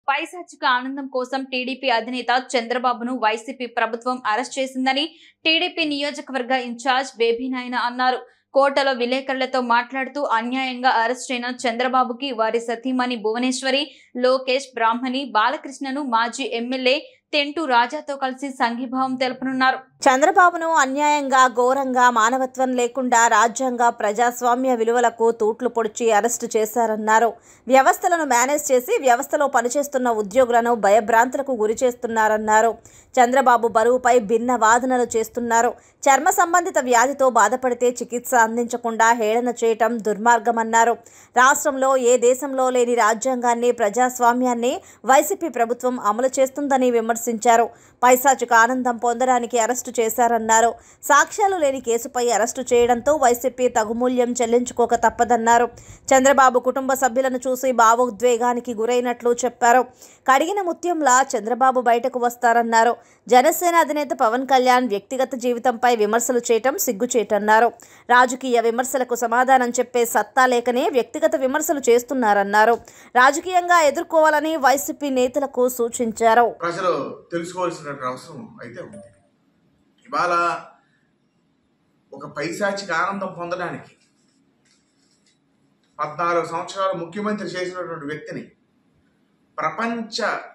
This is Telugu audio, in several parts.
పైశాచిక ఆనందం కోసం టీడీపీ అధినేత చంద్రబాబును వైసీపీ ప్రభుత్వం అరెస్ట్ చేసిందని టీడీపీ నియోజకవర్గ ఇన్ఛార్జ్ బేబీనాయన అన్నారు కోటలో విలేకరులతో మాట్లాడుతూ అన్యాయంగా అరెస్ట్ అయిన చంద్రబాబుకి వారి సతీమణి భువనేశ్వరి లోకేష్ బ్రాహ్మణి బాలకృష్ణను మాజీ ఎమ్మెల్యే తెంటు రాజాతో కలిసి సంఘీభావం తెలుపనున్నారు చంద్రబాబును అన్యాయంగా ఘోరంగా మానవత్వం లేకుండా రాజ్యాంగ ప్రజాస్వామ్య విలువలకు తూట్లు పొడిచి అరెస్టు చేశారన్నారు వ్యవస్థలను మేనేజ్ చేసి వ్యవస్థలో పనిచేస్తున్న ఉద్యోగులను భయభ్రాంతులకు గురి చేస్తున్నారన్నారు చంద్రబాబు బరువుపై భిన్న వాదనలు చేస్తున్నారు చర్మ సంబంధిత వ్యాధితో బాధపడితే చికిత్స అందించకుండా హేళన చేయటం దుర్మార్గమన్నారు రాష్ట్రంలో ఏ దేశంలో లేని రాజ్యాంగాన్ని ప్రజాస్వామ్యాన్ని వైసీపీ ప్రభుత్వం అమలు చేస్తుందని విమర్శించారు పైశాచిక ఆనందం పొందడానికి అరెస్టు చేశారన్నారు సాక్ష్యాలు లేని కేసుపై అరెస్టు చేయడంతో వైసీపీ తగుమూల్యం చెల్లించుకోక తప్పదన్నారు చంద్రబాబు కుటుంబ సభ్యులను చూసి భావోద్వేగానికి గురైనట్లు చెప్పారు కడిగిన ముత్యంలా చంద్రబాబు బయటకు వస్తారన్నారు జనసేన అధినేత పవన్ కళ్యాణ్ వ్యక్తిగత జీవితంపై విమర్శలు చేయటం సిగ్గుచేటన్నారు రాజకీయ విమర్శలకు సమాధానం చెప్పే సత్తా లేకనే వ్యక్తిగత విమర్శలు చేస్తున్నారన్నారు రాజకీయంగా ఎదుర్కోవాలని వైసీపీ నేతలకు సూచించారు ప్రజలు తెలుసుకోవాల్సిన అవసరం అయితే ఉంది ఇవాళ ఒక పైశాచిక ఆనందం పొందడానికి పద్నాలుగు సంవత్సరాలు ముఖ్యమంత్రి చేసినటువంటి వ్యక్తిని ప్రపంచ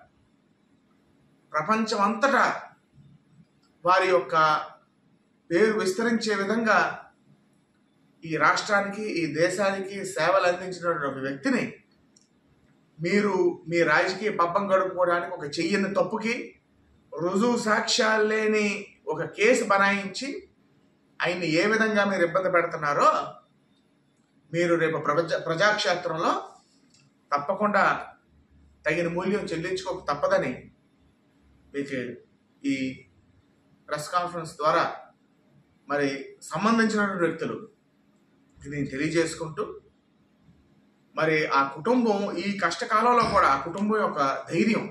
ప్రపంచం అంతటా వారి యొక్క పేరు విస్తరించే విధంగా ఈ రాష్ట్రానికి ఈ దేశానికి సేవలు అందించినటువంటి ఒక వ్యక్తిని మీరు మీ రాజకీయ పబ్బం గడుపుకోవడానికి ఒక చెయ్యని తప్పుకి రుజువు సాక్ష్యాలు లేని ఒక కేసు బనాయించి ఆయన్ని ఏ విధంగా మీరు ఇబ్బంది పెడుతున్నారో మీరు రేపు ప్రపంచ ప్రజాక్షేత్రంలో తప్పకుండా తగిన మూల్యం చెల్లించుకోక తప్పదని మీకు ఈ ప్రెస్ కాన్ఫరెన్స్ ద్వారా మరి సంబంధించినటువంటి వ్యక్తులు నేను తెలియజేసుకుంటూ మరి ఆ కుటుంబం ఈ కష్టకాలంలో కూడా ఆ కుటుంబం యొక్క ధైర్యం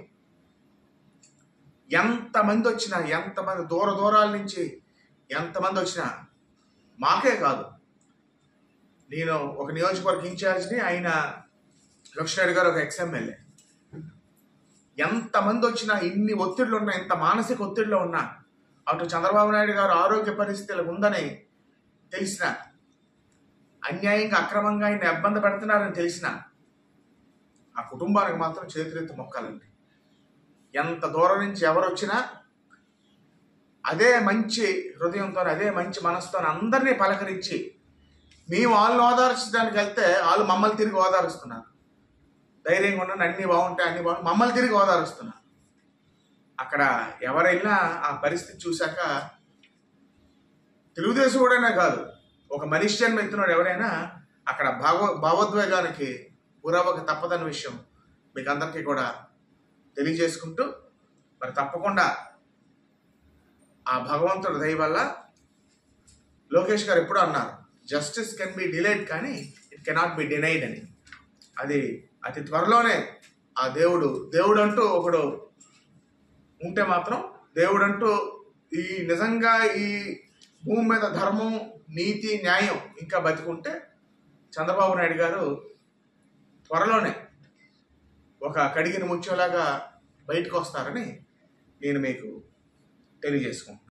ఎంతమంది వచ్చినా ఎంతమంది దూర దూరాల నుంచి ఎంతమంది వచ్చినా మాకే కాదు నేను ఒక నియోజకవర్గ ఇన్ఛార్జ్ని ఆయన లక్ష్మణ్ గారు ఒక ఎక్స్ఎమ్మెల్యే ఎంతమంది వచ్చినా ఇన్ని ఒత్తిడిలు ఉన్నా ఇంత మానసిక ఒత్తిడిలో ఉన్నా అటు చంద్రబాబు నాయుడు గారు ఆరోగ్య పరిస్థితులు ఉందని తెలిసిన అన్యాయంగా అక్రమంగా ఆయన ఇబ్బంది పెడుతున్నారని తెలిసిన ఆ కుటుంబానికి మాత్రం చేతులెత్తి మొక్కాలండి ఎంత దూరం నుంచి ఎవరు వచ్చినా అదే మంచి హృదయంతో అదే మంచి మనసుతో అందరినీ పలకరించి మేము వాళ్ళని ఓదార్చడానికి వెళ్తే వాళ్ళు మమ్మల్ని తిరిగి ఓదారుస్తున్నారు ధైర్యంగా ఉండండి అన్నీ బాగుంటాయి అన్నీ బాగుంటాయి మమ్మల్ని తిరిగి ఓదారుస్తున్నారు అక్కడ ఎవరైనా ఆ పరిస్థితి చూశాక తెలుగుదేశం కూడానే కాదు ఒక మనిషి జన్మ ఎత్తున్నాడు ఎవరైనా అక్కడ భావ భావోద్వేగానికి గురవ్వక తప్పదన్న విషయం మీకు అందరికీ కూడా తెలియజేసుకుంటూ మరి తప్పకుండా ఆ భగవంతుడి దయ వల్ల లోకేష్ గారు ఎప్పుడూ అన్నారు జస్టిస్ కెన్ బి డిలేడ్ కానీ ఇట్ కెనాట్ బి డినైడ్ అని అది అతి త్వరలోనే ఆ దేవుడు దేవుడు అంటూ ఒకడు ఉంటే మాత్రం దేవుడు అంటూ ఈ నిజంగా ఈ భూమి మీద ధర్మం నీతి న్యాయం ఇంకా బతికుంటే చంద్రబాబు నాయుడు గారు త్వరలోనే ఒక కడిగిన ముత్యంలాగా బయటకు వస్తారని నేను మీకు తెలియజేసుకుంటున్నాను